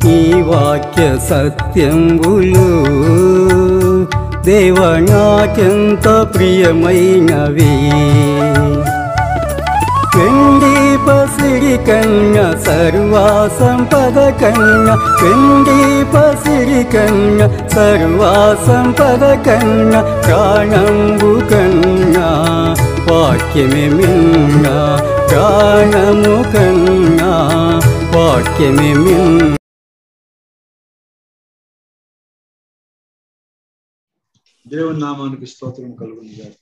ఈ వాక్య సత్యంబులు దేవ నాకెంత ప్రియమైనవి వెండి పసిడి కన్న సర్వా సంపద కన్న వెండి పసిడి కన్న సర్వా సంపద కన్న ప్రాణంబు కన్నా వాక్యమే మిన్న ప్రాణము కన్నా వాక్యమే మిన్న దేవుని నామానికి స్తోత్రం కలుగుతుంది గాక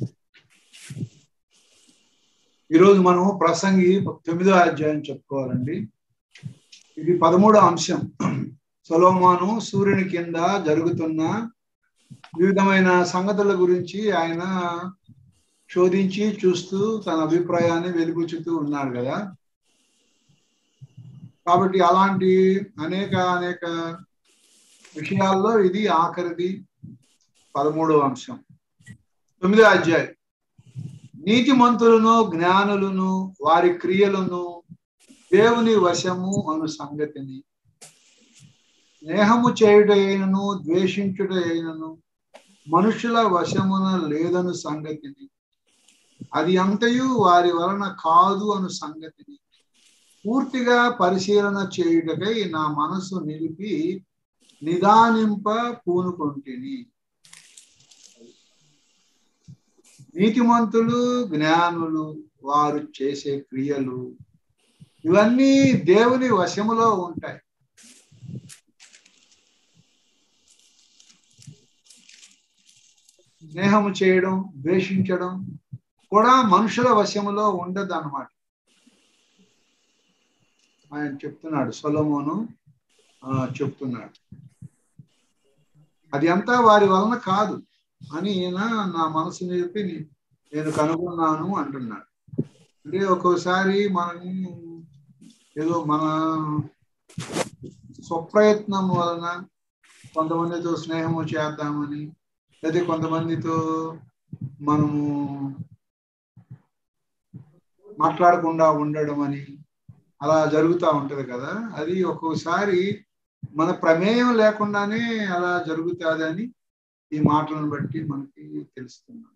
ఈరోజు మనం ప్రసంగి తొమ్మిదో అధ్యాయం చెప్పుకోవాలండి ఇది పదమూడో అంశం సొలోమాను సూర్యుని కింద జరుగుతున్న వివిధమైన సంగతుల గురించి ఆయన శోధించి చూస్తూ తన అభిప్రాయాన్ని వెలుగుచుతూ ఉన్నాడు కదా కాబట్టి అలాంటి అనేక అనేక విషయాల్లో ఇది ఆఖరిది పదమూడవ అంశం తొమ్మిదో అధ్యాయం నీతిమంతులను జ్ఞానులను వారి క్రియలను దేవుని వశము అను సంగతిని స్నేహము చేయుట అయినను ద్వేషించుట అయినను మనుషుల వశమున లేదను సంగతిని అది అంతయు వారి వలన కాదు అను సంగతిని పూర్తిగా పరిశీలన చేయుటకై నా మనసు నిలిపి నిదానింప పూనుకొంటిని నీతిమంతులు జ్ఞానులు వారు చేసే క్రియలు ఇవన్నీ దేవుని వశములో ఉంటాయి స్నేహము చేయడం ద్వేషించడం కూడా మనుషుల వశములో ఉండదు అన్నమాట ఆయన చెప్తున్నాడు సొలమోను ఆ, చెప్తున్నాడు అది అంతా వారి వలన కాదు అని ఈయన నా మనసు నిలిపి నే- నేను కనుగొన్నాను అంటున్నాడు అంటే ఒక్కోసారి మనం ఏదో మన స్వప్రయత్నం వలన కొంతమందితో స్నేహము చేద్దామని లేదా కొంతమందితో మనము మాట్లాడకుండా ఉండడం అని అలా జరుగుతూ ఉంటది కదా అది ఒక్కోసారి మన ప్రమేయం లేకుండానే అలా జరుగుతుందని ఈ మాటలను బట్టి మనకి తెలుస్తున్నాం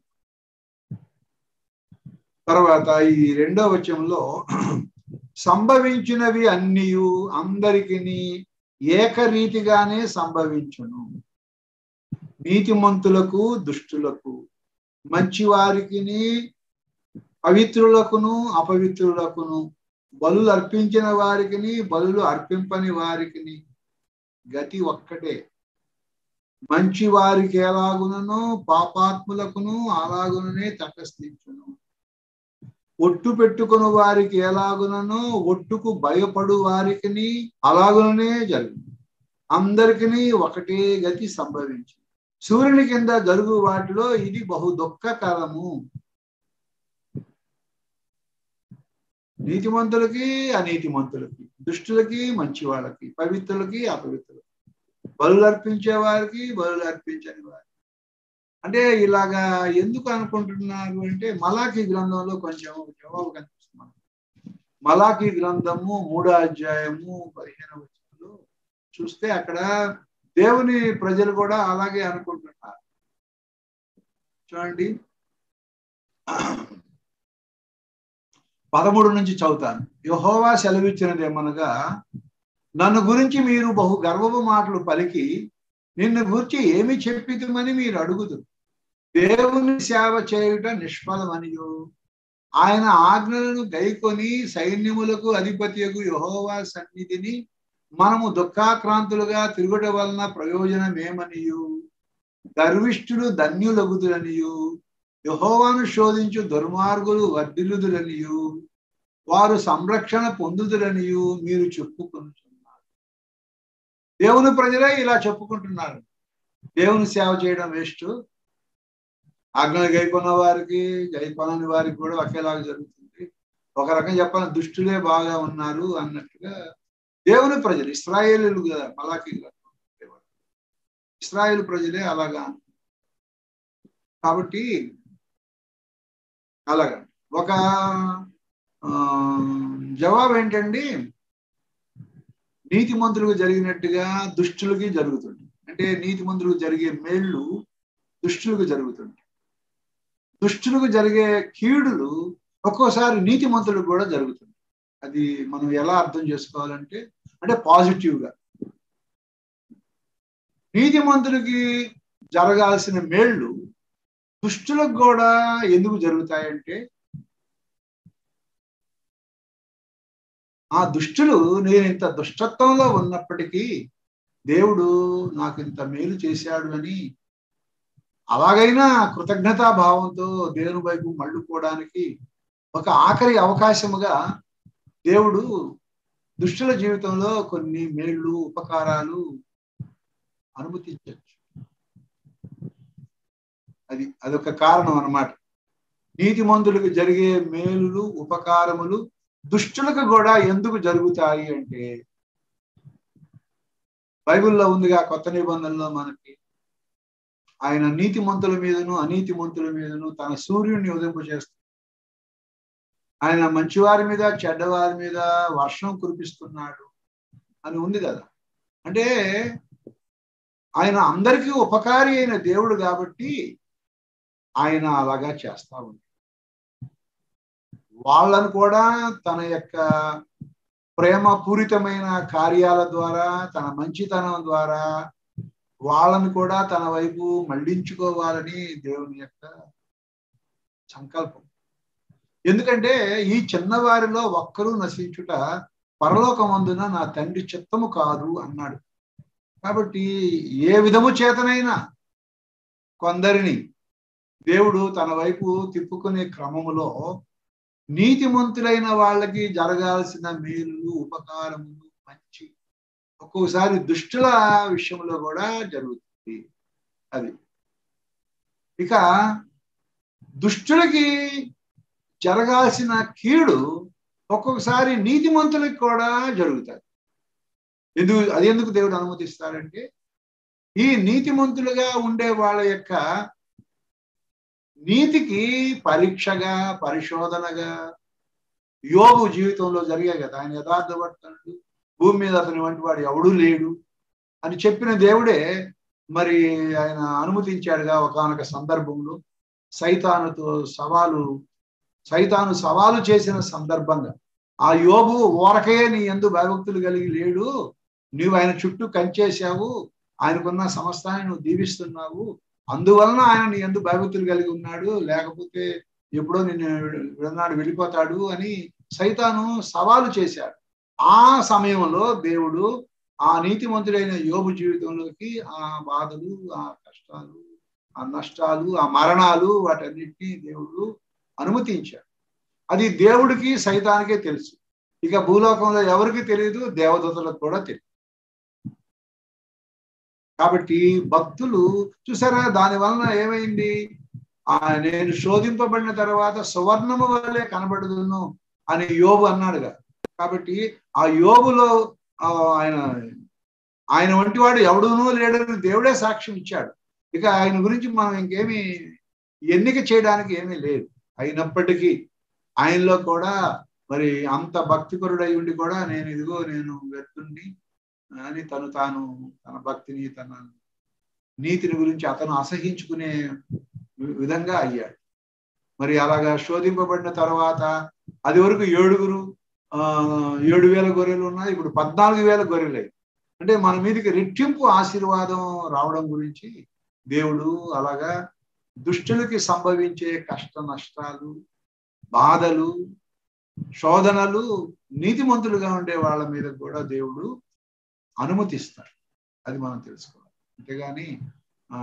తర్వాత ఈ రెండో వచనంలో సంభవించినవి అన్నీ అందరికి ఏకరీతిగానే సంభవించును నీతిమంతులకు దుష్టులకు మంచి వారికి పవిత్రులకును అపవిత్రులకును బలులు అర్పించిన వారికి బలులు అర్పింపని వారికి గతి ఒక్కటే మంచి వారికి ఎలాగునను పాపాత్ములకును అలాగుననే తటస్థించును ఒట్టు పెట్టుకుని వారికి ఎలాగునను ఒట్టుకు భయపడు వారికి అలాగుననే జరుగు అందరికీ ఒకటే గతి సంభవించింది సూర్యుని కింద జరుగు వాటిలో ఇది బహు దుఃఖకరము నీతిమంతులకి అనీతిమంతులకి దుష్టులకి మంచి వాళ్ళకి పవిత్రులకి అపవిత్రులకి బలులు అర్పించే వారికి బలులు అర్పించని వారికి అంటే ఇలాగా ఎందుకు అనుకుంటున్నారు అంటే మలాఖీ గ్రంథంలో కొంచెం జవాబు కనిపిస్తుంది మనకు. మలాఖీ గ్రంథము మూడో అధ్యాయము పదిహేను వచనంలో చూస్తే అక్కడ దేవుని ప్రజలు కూడా అలాగే అనుకుంటున్నారు చూడండి పదమూడు నుంచి చదువుతాను యహోవా సెలవిచ్చినది ఏమనగా నన్ను గురించి మీరు బహు గర్వపు మాటలు పలికి నిన్ను గురించి ఏమి చెప్పిదమని మీరు అడుగుదు దేవుని సేవ చేయుట నిష్ఫలమనియు ఆయన ఆజ్ఞలను గైకొని సైన్యములకు అధిపతియకు యహోవా సన్నిధిని మనము దుఃఖాక్రాంతులుగా తిరుగుట వలన ప్రయోజనం ఏమనియు గర్విష్ఠులు ధన్యులగుదురనియు యహోవాను శోధించు దుర్మార్గులు వర్ధిల్లుదురనియు వారు సంరక్షణ పొందుదురనియు మీరు చెప్పుకుంటున్నారు దేవుని ప్రజలే ఇలా చెప్పుకుంటున్నారు దేవుని సేవ చేయడం వేస్ట్ ఆజ్ఞలు గైకొన్న వారికి గైకొనని వారికి కూడా ఒకేలాగా జరుగుతుంది ఒక రకం చెప్పాలని దుష్టులే బాగా ఉన్నారు అన్నట్టుగా దేవుని ప్రజలు ఇస్రాయేలీలు కదా మలాకి ఇస్రాయేల్ ప్రజలే అలాగా కాబట్టి అలాగా ఒక ఆ, జవాబు ఏంటండి నీతిమంతులకు జరిగినట్టుగా దుష్టులకి జరుగుతుంది అంటే నీతిమంతులకు జరిగే మేళ్ళు దుష్టులకు జరుగుతుంది దుష్టులకు జరిగే కీడులు ఒక్కోసారి నీతిమంతులకు కూడా జరుగుతుంది అది మనం ఎలా అర్థం చేసుకోవాలంటే అంటే పాజిటివ్గా నీతిమంతులకి జరగాల్సిన మేళ్ళు దుష్టులకు కూడా ఎందుకు జరుగుతాయంటే ఆ దుష్టులు నేను ఇంత దుష్టత్వంలో ఉన్నప్పటికీ దేవుడు నాకు ఇంత మేలు చేశాడు అని అలాగైనా కృతజ్ఞతా భావంతో దేవుని వైపు మళ్ళుకోవడానికి ఒక ఆఖరి అవకాశముగా దేవుడు దుష్టుల జీవితంలో కొన్ని మేళ్ళు ఉపకారాలు అనుమతించవచ్చు అది అదొక కారణం అన్నమాట నీతిమంతులకు జరిగే మేలులు ఉపకారములు దుష్టులకు కూడా ఎందుకు జరుగుతాయి అంటే బైబిల్లో ఉందిగా కొత్త నిబంధనలో మనకి ఆయన నీతిమంతుల మీదను అనీతిమంతుల మీదను తన సూర్యుడిని ఉదింపు చేస్తాడు ఆయన మంచివారి మీద చెడ్డవారి మీద వర్షం కురిపిస్తున్నాడు అని ఉంది కదా అంటే ఆయన అందరికీ ఉపకారి అయిన దేవుడు కాబట్టి ఆయన అలాగా చేస్తా ఉంది వాళ్ళను కూడా తన యొక్క ప్రేమ పూరితమైన కార్యాల ద్వారా తన మంచితనం ద్వారా వాళ్ళను కూడా తన వైపు మళ్లించుకోవాలని దేవుని యొక్క సంకల్పం ఎందుకంటే ఈ చిన్నవారిలో ఒక్కరూ నశించుట పరలోకమందున నా తండ్రి చిత్తము కాదు అన్నాడు కాబట్టి ఏ విధము చేతనైనా కొందరిని దేవుడు తన వైపు తిప్పుకునే క్రమములో నీతిమంతులైన వాళ్ళకి జరగాల్సిన మేలు ఉపకారములు మంచి ఒక్కొక్కసారి దుష్టుల విషయంలో కూడా జరుగుతుంది అది ఇక దుష్టులకి జరగాల్సిన కీడు ఒక్కొక్కసారి నీతిమంతులకు కూడా జరుగుతాయి ఎందుకు అది ఎందుకు దేవుడు అనుమతిస్తారంటే ఈ నీతిమంతులుగా ఉండే వాళ్ళ యొక్క నీతికి పరీక్షగా పరిశోధనగా యోగు జీవితంలో జరిగాయి కదా ఆయన యథార్థపడుతున్నాడు భూమి మీద అతని వంటి వాడు ఎవడూ లేడు అని చెప్పిన దేవుడే మరి ఆయన అనుమతించాడుగా ఒకనొక సందర్భంలో సైతానుతో సవాలు సైతాను సవాలు చేసిన సందర్భంగా ఆ యోగు ఓరకయే నీ ఎందు భయభక్తులు కలిగి లేడు నువ్వు ఆయన చుట్టూ కంచేశావు ఆయనకున్న సమస్తాన్ని నువ్వు దీవిస్తున్నావు అందువలన ఆయన నీ ఎందు భయభక్తులు కలిగి ఉన్నాడు లేకపోతే ఎప్పుడో నిన్ను విడనాడు వెళ్ళిపోతాడు అని సైతాను సవాలు చేశాడు ఆ సమయంలో దేవుడు ఆ నీతిమంతుడైన యోగు జీవితంలోకి ఆ బాధలు ఆ కష్టాలు ఆ నష్టాలు ఆ మరణాలు వాటన్నిటినీ దేవుడు అనుమతించాడు అది దేవుడికి సైతానికే తెలుసు ఇక భూలోకంలో ఎవరికి తెలియదు దేవదూతలకు కూడా తెలియదు కాబట్టి భక్తులు చూసారా దాని వలన ఏమైంది ఆ నేను శోధింపబడిన తర్వాత సువర్ణము వల్లే కనబడుదును అని యోబు అన్నాడుగా కాబట్టి ఆ యోబులో ఆయన ఆయన వంటి వాడు ఎవడునూ లేడని దేవుడే సాక్ష్యం ఇచ్చాడు ఇక ఆయన గురించి మనం ఇంకేమి ఎన్నిక చేయడానికి ఏమీ లేదు అయినప్పటికీ ఆయనలో కూడా మరి అంత భక్తిపరుడై ఉండి కూడా నేను ఇదిగో నేను వ్యర్థుణ్ణి అని తను తాను తన భక్తిని తన నీతిని గురించి అతను అసహించుకునే విధంగా అయ్యాడు మరి అలాగా శోధింపబడిన తర్వాత అది వరకు ఏడుగురు ఆ ఏడు వేల గొర్రెలు ఉన్నాయి ఇప్పుడు పద్నాలుగు వేల గొర్రెలు అంటే మన మీదకి రెట్టింపు ఆశీర్వాదం రావడం గురించి దేవుడు అలాగా దుష్టులకి సంభవించే కష్ట నష్టాలు బాధలు శోధనలు నీతిమంతులుగా ఉండే వాళ్ళ మీద కూడా దేవుడు అనుమతిస్తాడు అది మనం తెలుసుకోవాలి అంతేగాని ఆ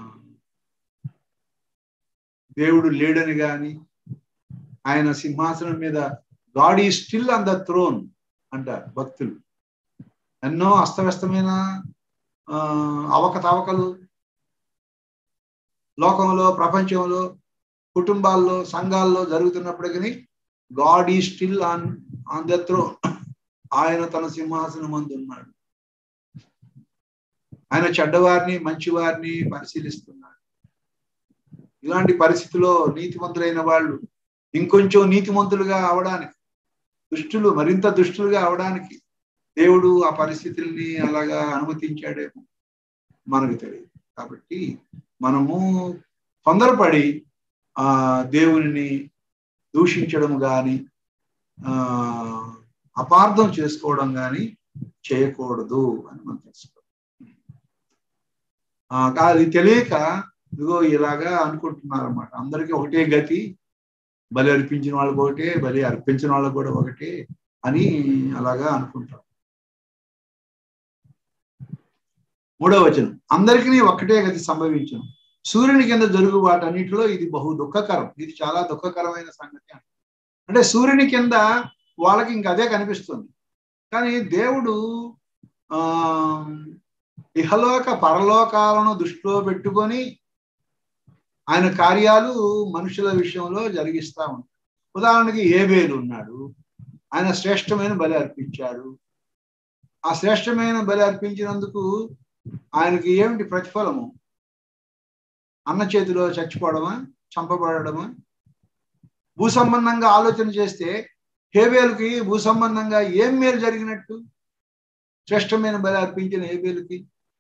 దేవుడు లేడని గాని ఆయన సింహాసనం మీద God is still on the throne అంటారు భక్తులు ఎన్నో అస్తవ్యస్తమైన అవకతవకలు లోకంలో ప్రపంచంలో కుటుంబాల్లో సంఘాల్లో జరుగుతున్నప్పటికీ God is still on on the throne ఆయన తన సింహాసనం అందున్నాడు ఆయన చెడ్డవారిని మంచివారిని పరిశీలిస్తున్నాడు ఇలాంటి పరిస్థితిలో నీతిమంతులైన వాళ్ళు ఇంకొంచెం నీతిమంతులుగా అవడానికి దుష్టులు మరింత దుష్టులుగా అవడానికి దేవుడు ఆ పరిస్థితుల్ని అలాగా అనుమతించాడేమో మనకు తెలియదు కాబట్టి మనము తొందరపడి ఆ దేవునిని దూషించడం కానీ ఆ అపార్థం చేసుకోవడం కానీ చేయకూడదు అని మనం తెలుసుకోవాలి ఆ, అది తెలియక ఇదిగో ఇలాగా అనుకుంటున్నారు అనమాట అందరికీ ఒకటే గతి బలి అర్పించిన వాళ్ళకి ఒకటే బలి అర్పించిన వాళ్ళకి కూడా ఒకటే అని అలాగా అనుకుంటారు మూడవ వచనం అందరికీ ఒక్కటే గతి సంభవించను సూర్యుని కింద జరుగు వాటన్నిటిలో ఇది బహు దుఃఖకరం ఇది చాలా దుఃఖకరమైన సంగతి అంట. అంటే సూర్యుని కింద వాళ్ళకి ఇంక అదే కనిపిస్తుంది కానీ దేవుడు ఆ ఇహలోక పరలోకాలను దృష్టిలో పెట్టుకొని ఆయన కార్యాలు మనుషుల విషయంలో జరిగిస్తా ఉంటాడు ఉదాహరణకి ఏబేలు ఉన్నాడు ఆయన శ్రేష్టమైన బలి అర్పించాడు ఆ శ్రేష్టమైన బలి అర్పించినందుకు ఆయనకి ఏమిటి ప్రతిఫలము అన్న చేతిలో చచ్చిపోవడమా చంపబడమా భూ సంబంధంగా ఆలోచన చేస్తే హేబేలుకి భూ సంబంధంగా ఏం మేలు జరిగినట్టు శ్రేష్టమైన బలి అర్పించిన హేబేలుకి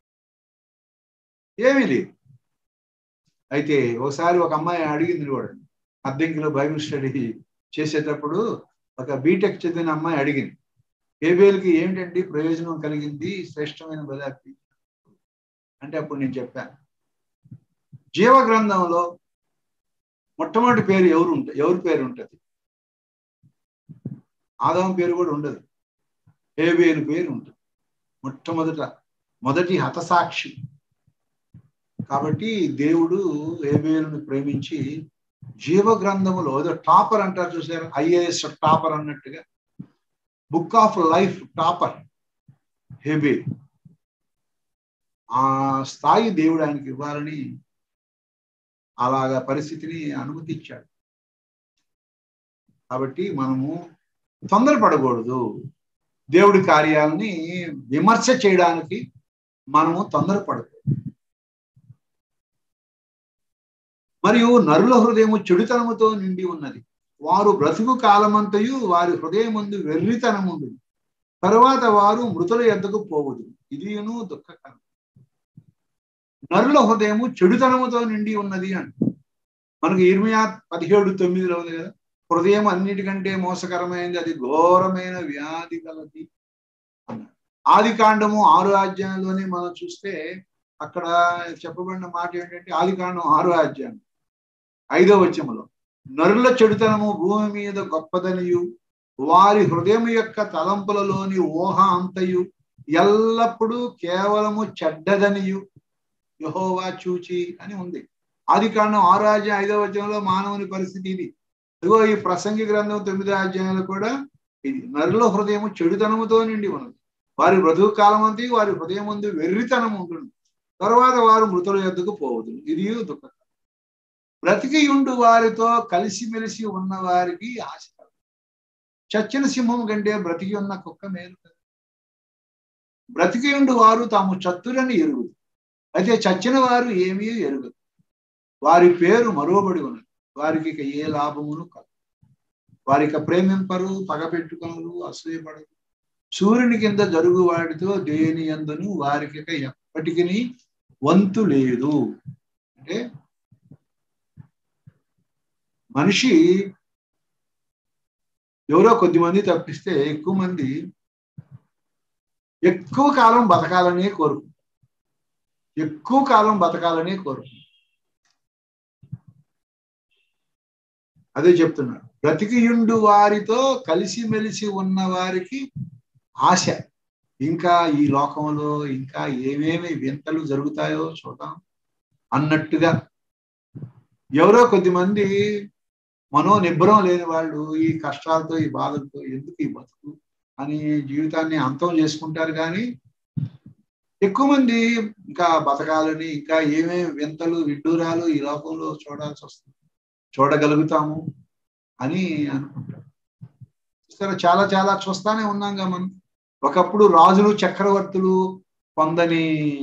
ఏమీ లేదు అయితే ఒకసారి ఒక అమ్మాయి అడిగింది కూడా అద్దెంకిలో బైబిల్ స్టడీ చేసేటప్పుడు ఒక బీటెక్ చదివిన అమ్మాయి అడిగింది హేబేలుకి ఏమిటండి ప్రయోజనం కలిగింది శ్రేష్టమైన బలి అర్పించిన అంటే అప్పుడు నేను చెప్పాను జీవ గ్రంథంలో మొట్టమొదటి పేరు ఎవరు ఉంట ఎవరి పేరు ఉంటుంది ఆదాం పేరు కూడా ఉండదు హేబేలు పేరు ఉంటుంది మొట్టమొదట మొదటి హతసాక్షి కాబట్టి దేవుడు హేబేలుని ప్రేమించి జీవ గ్రంథములో ఏదో టాపర్ అంటారు చూసారు ఐఏఎస్ టాపర్ అన్నట్టుగా బుక్ ఆఫ్ లైఫ్ టాపర్ హేబేల్ ఆ స్థాయి దేవుడు ఆయనకి ఇవ్వాలని అలాగా పరిస్థితిని అనుమతించాడు కాబట్టి మనము తొందరపడకూడదు దేవుడి కార్యాలని విమర్శ చేయడానికి మనము తొందరపడకూడదు మరియు నరుల హృదయము చెడుతనముతో నిండి ఉన్నది వారు బ్రతుకు కాలమంతయు వారి హృదయమందు వెర్రితనముండు తరువాత వారు మృతుల ఎద్దకు పోవదు ఇదిను దుఃఖకరం నరుల హృదయము చెడుతనముతో నిండి ఉన్నది అంట మనకు ఇర్మియా పదిహేడు తొమ్మిదిలో ఉంది కదా హృదయం అన్నిటికంటే మోసకరమైనది అది ఘోరమైన వ్యాధి కలది అన్నాడు ఆది కాండము ఆరు అధ్యాయంలోనే మనం చూస్తే అక్కడ చెప్పబడిన మాట ఏంటంటే ఆది కాండం ఆరు అధ్యాయం ఐదో వచ్చములో నరుల చెడుతనము భూమి మీద గొప్పదనియు వారి హృదయం యొక్క తలంపులలోని ఊహ అంతయు ఎల్లప్పుడూ కేవలము చెడ్డదనియు యహోవా చూచి అని ఉంది ఆది కాండం ఆరో అధ్యాయం ఐదో అధ్యాయంలో మానవుని పరిస్థితి ఇది ఇదిగో ఈ ప్రసంగి గ్రంథం తొమ్మిదో అధ్యాయంలో కూడా ఇది నరుల హృదయము చెడుతనముతో నిండి ఉన్నది వారి బ్రతుకు కాలం అంతా వారి హృదయం ముందు వెర్రితనం ఉంటుంది తర్వాత వారు మృతుల యొద్దకు పోవదు ఇది దుఃఖం బ్రతికి ఉండు వారితో కలిసిమెలిసి ఉన్న వారికి ఆశ కలదు. చచ్చిన సింహం కంటే బ్రతికి ఉన్న కుక్క మేలు కదా బ్రతికి ఉండు వారు తాము చత్తురని ఎరుగుదు అయితే చచ్చిన వారు ఏమీ ఎరుగదు వారి పేరు మరోబడి ఉన్నది వారికి ఇక ఏ లాభమును కలదు వారిక ప్రేమింపరు పగపెట్టుకొనరు అసూయపడరు సూర్యుని కింద జరుగు వాటితో దేని అందును వారికి ఇక ఎప్పటికీ వంతు లేదు అంటే మనిషి ఎవరో కొద్ది మంది తప్పిస్తే ఎక్కువ మంది ఎక్కువ కాలం బతకాలనే కోరుకుంటారు ఎక్కువ కాలం బతకాలనే కోరుకుంటారు అదే చెప్తున్నాడు బ్రతికియుండు వారితో కలిసిమెలిసి ఉన్న వారికి ఆశ ఇంకా ఈ లోకంలో ఇంకా ఏమేమి వింతలు జరుగుతాయో చూద్దాం అన్నట్టుగా ఎవరో కొద్దిమంది మనో నిబ్బరం లేని వాళ్ళు ఈ కష్టాలతో ఈ బాధలతో ఎందుకు ఈ బతుకు అని జీవితాన్ని అంతం చేసుకుంటారు కానీ ఎక్కువ మంది ఇంకా బతకాలని ఇంకా ఏమేమి వింతలు విడ్డూరాలు ఈ లోకంలో చూడాల్సి వస్తుంది చూడగలుగుతాము అని అనుకుంటారు చూస్తారా చాలా చాలా చూస్తానే ఉన్నాంగా మనం ఒకప్పుడు రాజులు చక్రవర్తులు పొందని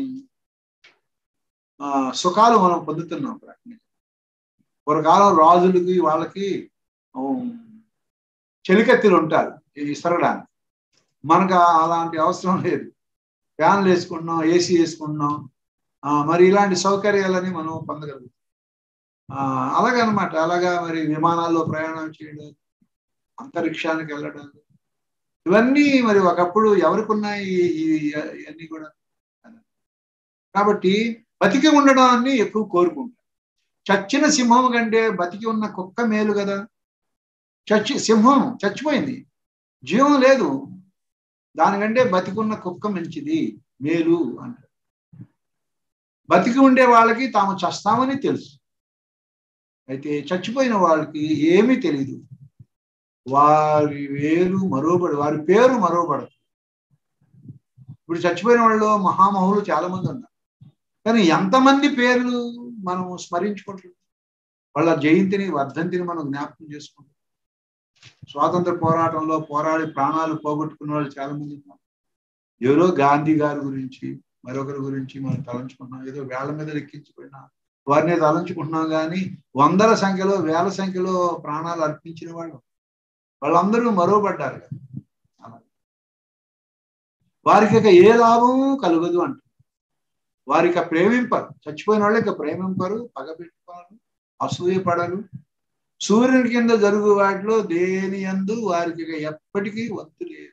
ఆ సుఖాలు మనం పొందుతున్నాం ప్రకటన పూర్వకాలం రాజులకి వాళ్ళకి చెలికత్తెలు ఉంటారు ఇసరడానికి మనకు ఆ- అలాంటి అవసరం లేదు ఫ్యాన్లు వేసుకుంటున్నాం ఏసీ వేసుకుంటున్నాం ఆ, మరి ఇలాంటి సౌకర్యాలని మనం పొందగలుగుతాం ఆ, అలాగనమాట అలాగా మరి విమానాల్లో ప్రయాణం చేయడం అంతరిక్షానికి వెళ్ళడం ఇవన్నీ మరి ఒకప్పుడు ఎవరికి ఉన్నాయి ఈ- ఈ- ఇవన్నీ కూడా కాబట్టి బతికి ఉండడాన్ని ఎక్కువ కోరుకుంటారు చచ్చిన సింహం కంటే బతికి ఉన్న కుక్క మేలు కదా చచ్చి సింహం చచ్చిపోయింది జీవం లేదు దానికంటే బతికున్న కుక్క మంచిది మేలు అంటారు బతికి ఉండే వాళ్ళకి తాము చస్తామని తెలుసు అయితే చచ్చిపోయిన వాళ్ళకి ఏమీ తెలియదు వారి వేరు మరోబడి వారి పేరు మరోబడదు ఇప్పుడు చచ్చిపోయిన వాళ్ళు మహామహులు చాలా మంది ఉన్నారు కానీ ఎంతమంది పేర్లు మనం స్మరించుకుంటున్నాం వాళ్ళ జయంతిని వర్ధంతిని మనం జ్ఞాపకం చేసుకుంటాం స్వాతంత్ర పోరాటంలో పోరాడి ప్రాణాలు పోగొట్టుకున్న వాళ్ళు చాలా మంది ఉన్నారు ఎవరో గాంధీ గారి గురించి మరొకరి గురించి మనం తలంచుకుంటున్నాం ఏదో వేళ్ల మీద లెక్కించిపోయినా వారిని తలంచుకుంటున్నాం కానీ వందల సంఖ్యలో వేల సంఖ్యలో ప్రాణాలు అర్పించిన వాళ్ళు వాళ్ళందరూ మరోపడ్డారు కదా అలా. వారికి ఇక ఏ లాభము కలగదు అంట వారి ఇక ప్రేమింపరు చచ్చిపోయిన వాళ్ళు ఇక ప్రేమింపరు పగబెట్టుకోరు అసూయపడరు సూర్యుని కింద జరుగు వాటిలో దేని యందు వారికి ఇక ఎప్పటికీ వంతు లేదు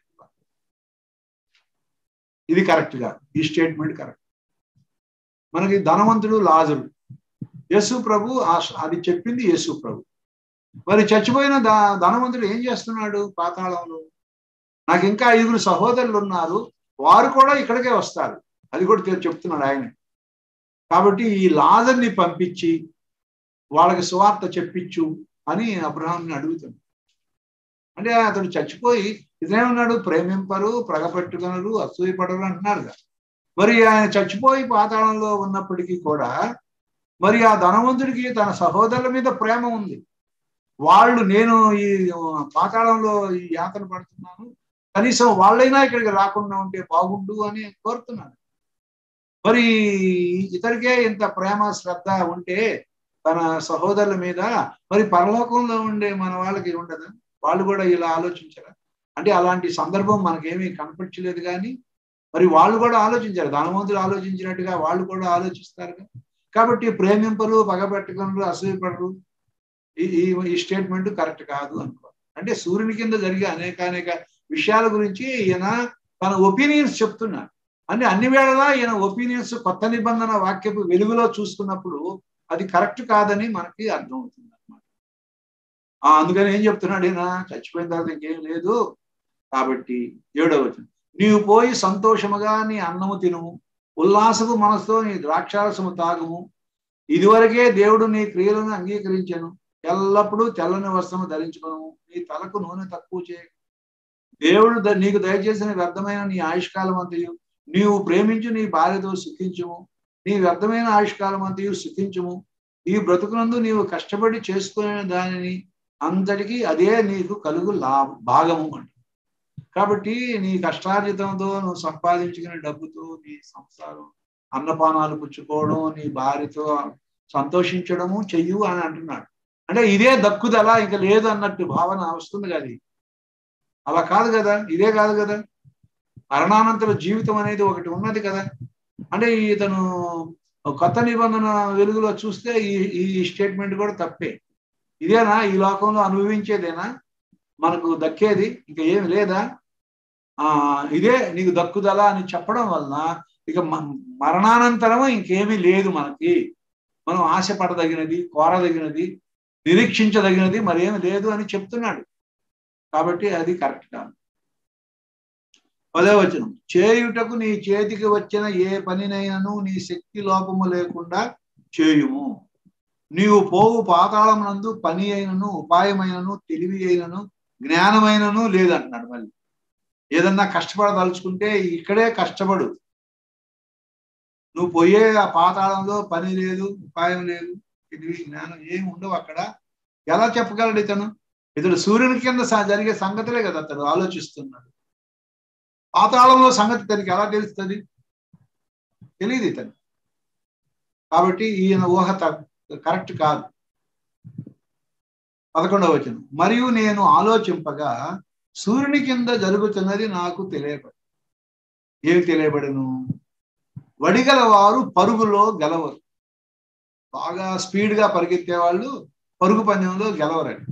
ఇది కరెక్ట్ గా ఈ స్టేట్మెంట్ కరెక్ట్ మనకి ధనవంతుడు లాజరు యేసు ప్రభు ఆ- అది చెప్పింది యేసు ప్రభు మరి చచ్చిపోయిన ద ధనవంతుడు ఏం చేస్తున్నాడు పాతాళంలో నాకు ఇంకా ఐదుగురు సహోదరులు ఉన్నారు వారు కూడా ఇక్కడికే వస్తారు అది కూడా తె- చెప్తున్నాడు ఆయన కాబట్టి ఈ లాజర్ని పంపించి వాళ్ళకి సువార్త చెప్పించు అని అబ్రహాంని అడుగుతాడు అంటే అతడు చచ్చిపోయి ఇదేమన్నాడు ప్రేమింపరు ప్రగపెట్టుకొనరు అసూయపడరు అంటున్నారు కదా మరి ఆయన చచ్చిపోయి పాతాళంలో ఉన్నప్పటికీ కూడా మరి ఆ ధనవంతుడికి తన సహోదరుల మీద ప్రేమ ఉంది వాళ్ళు నేను ఈ పాతాళంలో ఈ యాతన పడుతున్నాను కనీసం వాళ్ళైనా ఇక్కడికి రాకుండా ఉంటే బాగుండు అని కోరుతున్నాను మరి ఇతరికే ఇంత ప్రేమ శ్రద్ధ ఉంటే తన సహోదరుల మీద మరి పరలోకంలో ఉండే మన వాళ్ళకి ఉండదు వాళ్ళు కూడా ఇలా ఆలోచించరా అంటే అలాంటి సందర్భం మనకేమీ కనపరచలేదు కానీ మరి వాళ్ళు కూడా ఆలోచించారు ధనవంతులు ఆలోచించినట్టుగా వాళ్ళు కూడా ఆలోచిస్తారు కదా. కాబట్టి ప్రేమింపరు పగబెట్టుకున్నారు అసూయపడరు ఈ ఈ- ఈ స్టేట్మెంట్ కరెక్ట్ కాదు అనుకో అంటే సూర్యుని కింద జరిగే అనేక అనేక విషయాల గురించి ఈయన తన ఒపీనియన్స్ చెప్తున్నారు అంటే అన్ని వేళలా ఈయన ఒపీనియన్స్ కొత్త నిబంధన వాక్యపు వెలుగులో చూసుకున్నప్పుడు అది కరెక్ట్ కాదని మనకి అర్థమవుతుంది అనమాట అందుకని ఏం చెప్తున్నాడు ఈయన చచ్చిపోయిన తర్వాత ఇంకేం లేదు కాబట్టి ఏడవ వచనం నీవు పోయి సంతోషముగా నీ అన్నము తినుము ఉల్లాసపు మనసుతో నీ ద్రాక్షారసము తాగుము ఇదివరకే దేవుడు నీ క్రియలను అంగీకరించను ఎల్లప్పుడూ తెల్లని వస్త్రము ధరించుకును నీ తలకు నూనె తక్కువ చేయ దేవుడు ద- నీకు దయచేసిన వ్యర్థమైన నీ ఆయుష్కాలం అంతయు నీవు ప్రేమించు నీ భార్యతో సుఖించుము నీ వ్యర్థమైన ఆయుష్కాలం అంతయు సుఖించుము ఈ బ్రతుకునందు నీవు కష్టపడి చేసుకునే దానిని అంతటికి అదే నీకు కలుగు లాభ భాగము అంట కాబట్టి నీ కష్టార్జితంతో నువ్వు సంపాదించుకునే డబ్బుతో నీ సంసారం అన్నపానాలు పుచ్చుకోవడం నీ భార్యతో సంతోషించడము చెయ్యు అని అంటున్నాడు అంటే ఇదే దక్కుదల ఇంకా లేదు అన్నట్టు భావన వస్తుంది కదా ఇది. అలా కాదు కదా ఇదే కాదు కదా మరణానంతర జీవితం అనేది ఒకటి ఉన్నది కదా అంటే ఇతను కొత్త నిబంధన వెలుగులో చూస్తే ఈ ఈ స్టేట్మెంట్ కూడా తప్పే ఇదేనా ఈ లోకంలో అనుభవించేదేనా మనకు దక్కేది ఇంకా ఏమి లేదా ఆ ఇదే నీకు దక్కుదల అని చెప్పడం వలన ఇక మ- మరణానంతరం ఇంకేమీ లేదు మనకి మనం ఆశపడదగినది కోరదగినది నిరీక్షించదగినది మరేమి లేదు అని చెప్తున్నాడు కాబట్టి అది కరెక్ట్ కాదు పదే వచనం చేయుటకు నీ చేతికి వచ్చిన ఏ పనినైనను నీ శక్తి లోపము లేకుండా చేయుము నీవు పోవు పాతాళం నందు పని అయినను ఉపాయమైనను తెలివి అయినను జ్ఞానమైనను లేదంటున్నాడు మళ్ళీ ఏదన్నా కష్టపడదలుచుకుంటే ఇక్కడే కష్టపడు నువ్వు పోయే ఆ పాతాళంలో పని లేదు ఉపాయం లేదు తెలివి జ్ఞానం ఏమి ఉండవు అక్కడ ఎలా చెప్పగలడు ఇతను ఇతడు సూర్యుని కింద స- జరిగే సంగతులే కదా అతడు ఆలోచిస్తున్నాడు పాతాళంలో సంగతి తనకి ఎలా తెలుస్తుంది తెలియదు ఇతను కాబట్టి ఈయన ఊహ త- కరెక్ట్ కాదు పదకొండవ వచనం మరియు నేను ఆలోచింపగా సూర్యుని కింద జరుగుతున్నది నాకు తెలియబడి ఏమి తెలియబడను వడిగల వారు పరుగులో గెలవరు బాగా స్పీడ్ గా పరిగెత్తే వాళ్ళు పరుగు పందెంలో గెలవరండి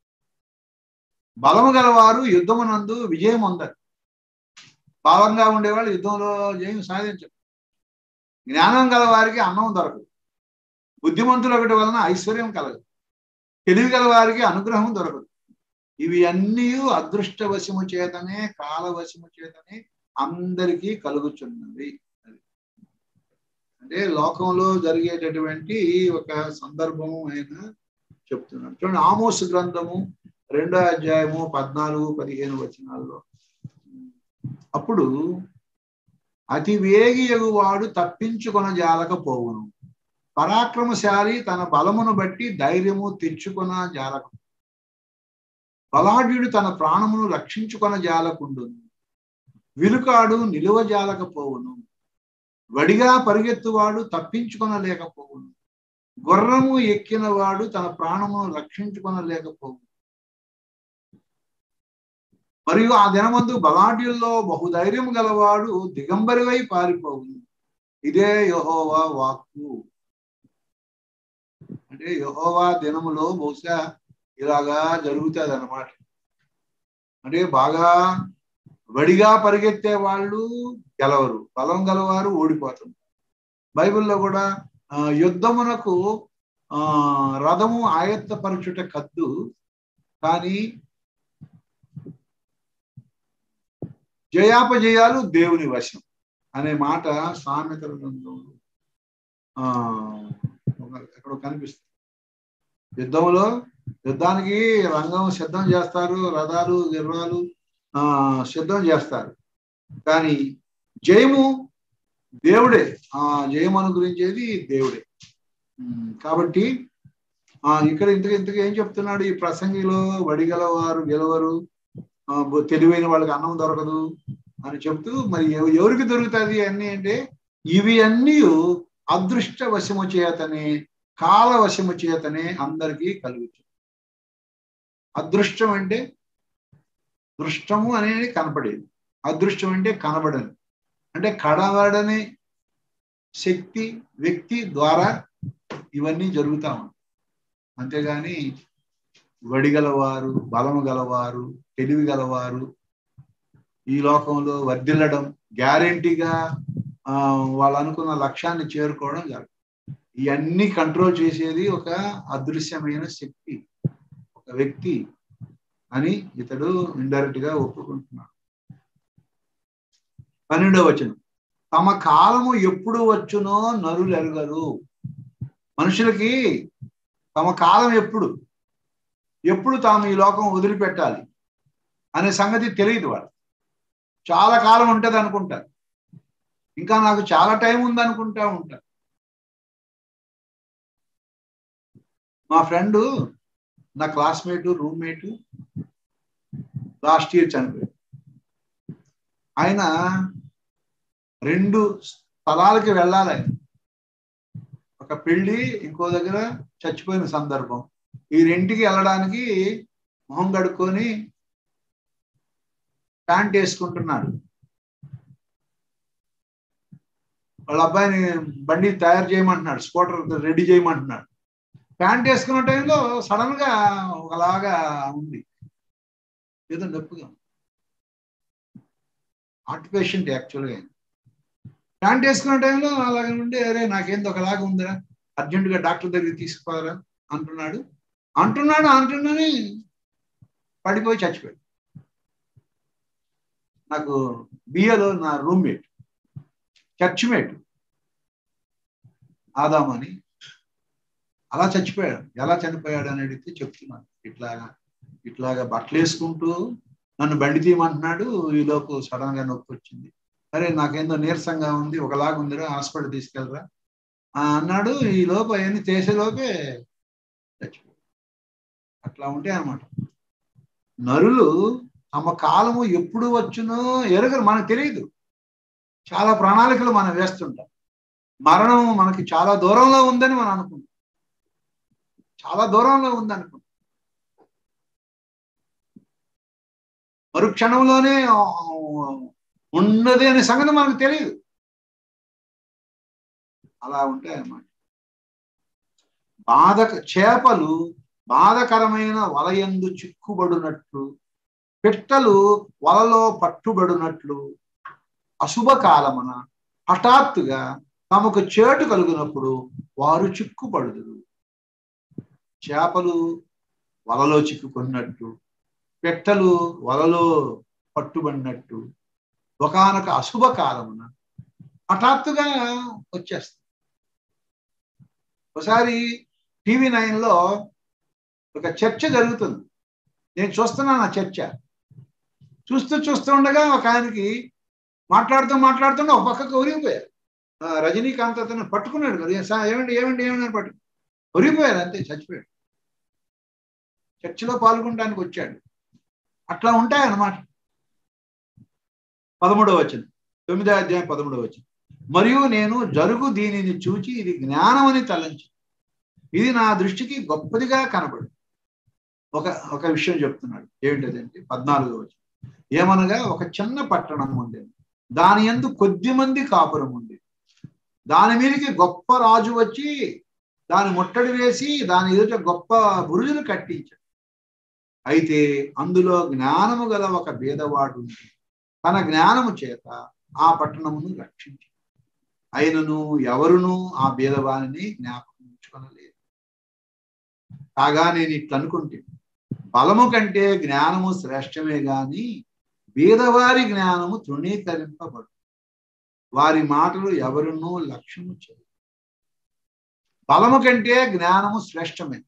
బలము గలవారు యుద్ధమునందు విజయం పొందరు బలంగా ఉండేవాళ్ళు యుద్ధంలో జయం సాధించరు జ్ఞానం గల వారికి అన్నం దొరకదు బుద్ధిమంతులు ఒకటి వలన ఐశ్వర్యం కలగదు తెలివి గల వారికి అనుగ్రహం దొరకదు ఇవి అన్నీ అదృష్టవశము చేతనే కాలవశము చేతనే అందరికీ కలుగుచున్నవి అంటే లోకంలో జరిగేటటువంటి ఒక సందర్భము ఆయన చెప్తున్నాడు చూడండి ఆమోస్ గ్రంథము రెండో అధ్యాయము పద్నాలుగు పదిహేను వచనాల్లో అప్పుడు అతి వేగి ఎగువాడు తప్పించుకొన జాలకపోవును పరాక్రమశాలి తన బలమును బట్టి ధైర్యము తెచ్చుకొన జాలకు బలాఢ్యుడు తన ప్రాణమును రక్షించుకొన జాలకుండును విలుకాడు నిలువ జాలకపోవును వడిగా పరిగెత్తువాడు తప్పించుకొనలేకపోవును గుర్రము ఎక్కిన వాడు తన ప్రాణమును రక్షించుకొనలేకపోవును మరియు ఆ దినమందు బలాఢ్యుల్లో బహుధైర్యం గలవాడు దిగంబరివై పారిపోవును ఇదే యహోవా వాక్కు అంటే యహోవా దినములో బహుశా ఇలాగా జరుగుతుంది అన్నమాట అంటే బాగా వడిగా పరిగెత్తే వాళ్ళు గెలవరు బలం గలవారు ఓడిపోతారు బైబిల్లో కూడా ఆ, యుద్ధమునకు ఆ రథము ఆయత్తపరచుట కద్దు కానీ జయాపజయాలు దేవుని వశం అనే మాట సామెతల గ్రంథంలో ఆ ఒక- ఎక్కడో కనిపిస్తుంది యుద్ధంలో యుద్ధానికి రంగం సిద్ధం చేస్తారు రథాలు గిర్రాలు ఆ సిద్ధం చేస్తారు కానీ జయము దేవుడే ఆ జయం అనుగురించేది దేవుడే ఉమ్, కాబట్టి ఆ ఇక్కడ ఇంతకు ఇంతకు ఏం చెప్తున్నాడు ఈ ప్రసంగిలో వడిగలవారు గెలవరు ఆ, బు- తెలివైన వాళ్ళకి అన్నం దొరకదు అని చెప్తూ మరి ఎవ- ఎవరికి దొరుకుతుంది అన్ని అంటే ఇవి అన్నీ అదృష్ట వశము చేతనే కాల వశము చేతనే అందరికీ కలుగుతుంది అదృష్టం అంటే దృష్టము అనేది కనపడేది అదృష్టం అంటే కనబడని అంటే కనబడని శక్తి వ్యక్తి ద్వారా ఇవన్నీ జరుగుతా ఉంటాయి అంతేగాని వడిగలవారు బలము గలవారు తెలివి గలవారు ఈ లోకంలో వర్ధిల్లడం గ్యారంటీగా ఆ, వాళ్ళు అనుకున్న లక్ష్యాన్ని చేరుకోవడం జరగదు ఇవన్నీ కంట్రోల్ చేసేది ఒక అదృశ్యమైన శక్తి ఒక వ్యక్తి అని ఇతడు ఇండైరెక్ట్ గా ఒప్పుకుంటున్నాడు పన్నెండవ వచనం తమ కాలము ఎప్పుడు వచ్చునో నరులు ఎరగరు మనుషులకి తమ కాలం ఎప్పుడు ఎప్పుడు తాము ఈ లోకం వదిలిపెట్టాలి అనే సంగతి తెలియదు వాళ్ళు చాలా కాలం ఉంటుంది అనుకుంటారు ఇంకా నాకు చాలా టైం ఉంది అనుకుంటా ఉంటారు మా ఫ్రెండ్ నా క్లాస్మేట్ రూమ్మేట్ లాస్ట్ ఇయర్ చనిపోయాడు ఆయన రెండు స్థలాలకి వెళ్ళాలి ఆయన ఒక పెళ్లి ఇంకో దగ్గర చచ్చిపోయిన సందర్భం ఈ రెంటికి వెళ్ళడానికి మొహం కడుక్కొని ప్యాంట్ వేసుకుంటున్నాడు వాళ్ళ అబ్బాయిని బండి తయారు చేయమంటున్నాడు స్కూటర్ రెడీ చేయమంటున్నాడు ప్యాంట్ వేసుకున్న టైంలో సడన్ గా ఒకలాగా ఉంది ఏదో నొప్పిగా హార్ట్ పేషెంట్ యాక్చువల్గా ప్యాంట్ వేసుకున్న టైంలో అలాగే ఉండి అరే నాకేందో ఒకలాగా ఉందిరా అర్జెంటుగా డాక్టర్ దగ్గరికి తీసుకుపోరా అంటున్నాడు అంటున్నాడు అంటున్నాని పడిపోయి చచ్చిపోయాడు నాకు బిఏలో నా రూమ్మేట్ చర్చ్మేట్ ఆదాం అని అలా చచ్చిపోయాడు ఎలా చనిపోయాడు అని అడిగితే చెప్తున్నాను ఇట్లాగా ఇట్లాగా బట్టలు వేసుకుంటూ నన్ను బండి తీయమంటున్నాడు ఈలోపు సడన్ గా నొప్పి వచ్చింది సరే నాకేందో నీరసంగా ఉంది ఒకలాగా ఉందిరా హాస్పిటల్ తీసుకెళ్ళరా ఆ, అన్నాడు ఈ లోపు అవన్నీ చేసేలోపే చచ్చిపోయాడు అట్లా ఉంటాయి అన్నమాట నరులు తమ కాలము ఎప్పుడు వచ్చునో ఎరగరు మనకు తెలియదు చాలా ప్రణాళికలు మనం వేస్తుంటాం మరణం మనకి చాలా దూరంలో ఉందని మనం అనుకుంటాం చాలా దూరంలో ఉంది అనుకుంటాం మరుక్షణంలోనే ఆ, ఉన్నది అనే సంగతి మనకు తెలియదు అలా ఉంటాయి అన్నమాట బాధ చేపలు బాధకరమైన వలయందు చిక్కుబడినట్లు పిట్టలు వలలో పట్టుబడినట్లు అశుభ కాలమున హఠాత్తుగా తమకు చేటు కలుగునప్పుడు వారు చిక్కుపడుదురు చేపలు వలలో చిక్కుకున్నట్టు పెట్టలు వలలో పట్టుబడినట్టు ఒకనొక అశుభ కాలమున హఠాత్తుగా వచ్చేస్తుంది ఒకసారి టీవీ నైన్లో ఒక చర్చ జరుగుతుంది నేను చూస్తున్నాను ఆ చర్చ చూస్తూ చూస్తూ ఉండగా ఒక ఆయనకి మాట్లాడుతూ మాట్లాడుతుంటే ఒక పక్కకు ఒరిగిపోయారు ఆ, రజనీకాంత్ అతను పట్టుకున్నాడు మరి "సా- ఏమండి ఏమండి ఏమండి అని పట్టు ఒరిగిపోయారు అంతే చచ్చిపోయాడు చర్చలో పాల్గొనడానికి వచ్చాడు అట్లా ఉంటాయన్నమాట పదమూడవ వచనం తొమ్మిదో అధ్యాయం పదమూడవ వచనం మరియు నేను జరుగు దీనిని చూచి ఇది జ్ఞానం అని తలంచి ఇది నా దృష్టికి గొప్పదిగా కనబడు ఒక ఒక విషయం చెప్తున్నాడు ఏమిటంటే పద్నాలుగో వచనం ఏమనగా ఒక చిన్న పట్టణం ఉండేది దాని ఎందు కొద్ది మంది కాపురం ఉండేది దాని మీదకి గొప్ప రాజు వచ్చి దాని ముట్టడి వేసి దాని ఎదుట గొప్ప బురుజులు కట్టించాడు అయితే అందులో జ్ఞానము గల ఒక భేదవాడు ఉంది. తన జ్ఞానము చేత ఆ పట్టణమును రక్షించి అయినను ఎవరునూ ఆ భేదవాణిని జ్ఞాపకం ఉంచుకొనలేదు కాగా నేను ఇట్లా అనుకుంటే బలము కంటే జ్ఞానము శ్రేష్టమే గాని భేదవారి జ్ఞానము తృణీకరింపబడు వారి మాటలు ఎవరునూ లక్ష్యము చేయరు బలము కంటే జ్ఞానము శ్రేష్టమే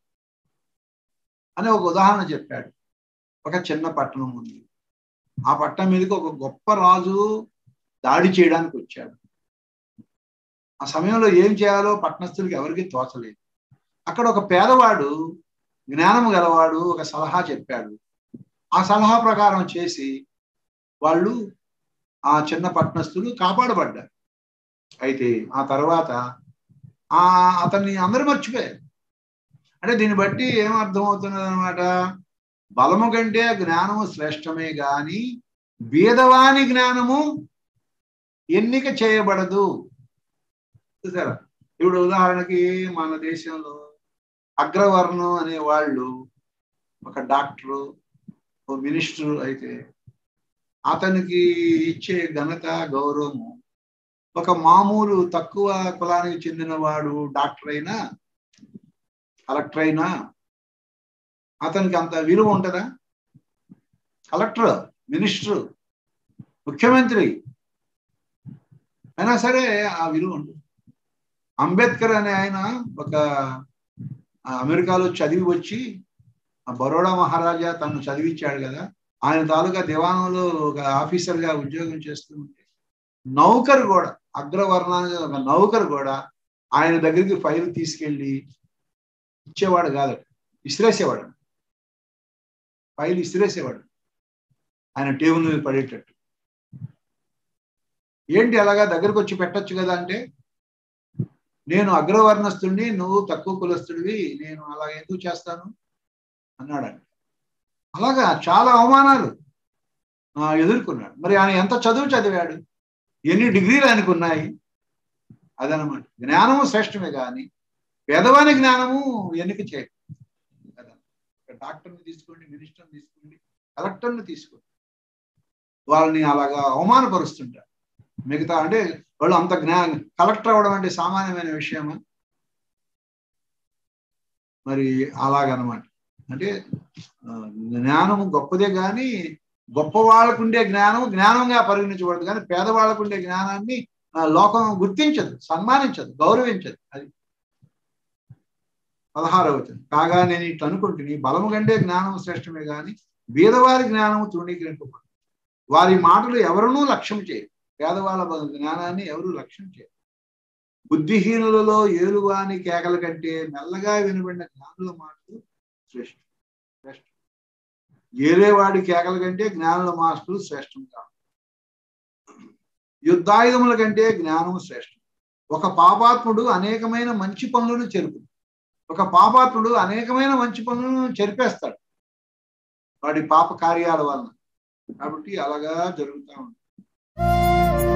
అని ఒక ఉదాహరణ చెప్పాడు ఒక చిన్న పట్టణం ఉంది ఆ పట్టణం మీదకి ఒక గొప్ప రాజు దాడి చేయడానికి వచ్చాడు ఆ సమయంలో ఏం చేయాలో పట్టణస్థులకి ఎవరికి తోచలేదు అక్కడ ఒక పేదవాడు జ్ఞానము గలవాడు ఒక సలహా చెప్పాడు ఆ సలహా ప్రకారం చేసి వాళ్ళు ఆ చిన్న పట్టణస్థులు కాపాడబడ్డారు అయితే ఆ తర్వాత ఆ అతన్ని అందరూ మర్చిపోయారు అంటే దీన్ని బట్టి ఏం అర్థమవుతున్నది అనమాట బలము కంటే జ్ఞానము శ్రేష్టమే గాని భేదవాని జ్ఞానము ఎన్నిక చేయబడదు చూసారా ఇప్పుడు ఉదాహరణకి మన దేశంలో అగ్రవర్ణం అనే వాళ్ళు ఒక డాక్టరు ఓ మినిస్టర్ అయితే అతనికి ఇచ్చే ఘనత గౌరవము ఒక మామూలు తక్కువ కులానికి చెందిన వాడు డాక్టర్ అయినా కలెక్టర్ అయినా అతనికి అంత విలువ ఉంటుందా కలెక్టర్ మినిస్టర్ ముఖ్యమంత్రి అయినా సరే ఆ విలువ ఉంటుంది అంబేద్కర్ అనే ఆయన ఒక ఆ, అమెరికాలో చదివి వచ్చి ఆ బరోడా మహారాజా తను చదివించాడు కదా ఆయన తాలూకా దివాణంలో ఒక ఆఫీసర్ గా ఉద్యోగం చేస్తూ ఉంటే నౌకరు కూడా అగ్రవర్ణానికి ఒక నౌకరు కూడా ఆయన దగ్గరికి ఫైల్ తీసుకెళ్ళి ఇచ్చేవాడు కాదట ఇసిరేసేవాడు ఫైల్ ఇసిరేసేవాడు ఆయన టేబుల్ మీద పడేటట్టు ఏంటి అలాగా దగ్గరకు వచ్చి పెట్టొచ్చు కదా అంటే నేను అగ్రవర్ణస్తుడిని నువ్వు తక్కువ కులస్తుడివి నేను అలా ఎందుకు చేస్తాను అన్నాడంట అలాగా చాలా అవమానాలు ఆ, ఎదుర్కొన్నాడు మరి ఆయన ఎంత చదువు చదివాడు ఎన్ని డిగ్రీలు ఆయనకు ఉన్నాయి అదనమాట జ్ఞానము శ్రేష్టమే కానీ పేదవాని జ్ఞానము ఎన్నిక చేయదు కదా ఒక డాక్టర్ని తీసుకోండి మినిస్టర్ని తీసుకోండి కలెక్టర్ని తీసుకోండి వాళ్ళని అలాగా అవమానపరుస్తుంటారు మిగతా అంటే వాళ్ళు అంత జ్ఞా కలెక్టర్ అవ్వడం అంటే సామాన్యమైన విషయమా మరి అలాగనమాట అంటే ఆ, జ్ఞానము గొప్పదే కానీ గొప్ప వాళ్ళకు ఉండే జ్ఞానము జ్ఞానంగా పరిగణించబడదు కానీ పేదవాళ్ళకు ఉండే జ్ఞానాన్ని ఆ, లోకం గుర్తించదు సన్మానించదు గౌరవించదు అది పదహారవచనం కాగా నేను ఇట్లా అనుకుంటుని బలము కంటే జ్ఞానం శ్రేష్టమే గాని బీదవారి జ్ఞానము తృణీకరింపబడు వారి మాటలు ఎవరునూ లక్ష్యం చేయరు పేదవాళ్ళ బ- జ్ఞానాన్ని ఎవరు లక్ష్యం చేయరు బుద్ధిహీనులలో ఏలువాని కేకల కంటే మెల్లగా వినబడిన జ్ఞానుల మాటలు శ్రేష్టం శ్రేష్టం ఏలేవాడి కేకల కంటే జ్ఞానుల మాటలు శ్రేష్టం కాదు యుద్ధాయుధముల కంటే జ్ఞానం శ్రేష్టం ఒక పాపాత్ముడు అనేకమైన మంచి పనులను చెరుపు ఒక పాపాత్ముడు అనేకమైన మంచి పనులను చెరిపేస్తాడు వాడి పాప కార్యాల వలన కాబట్టి అలాగా జరుగుతూ ఉంటుంది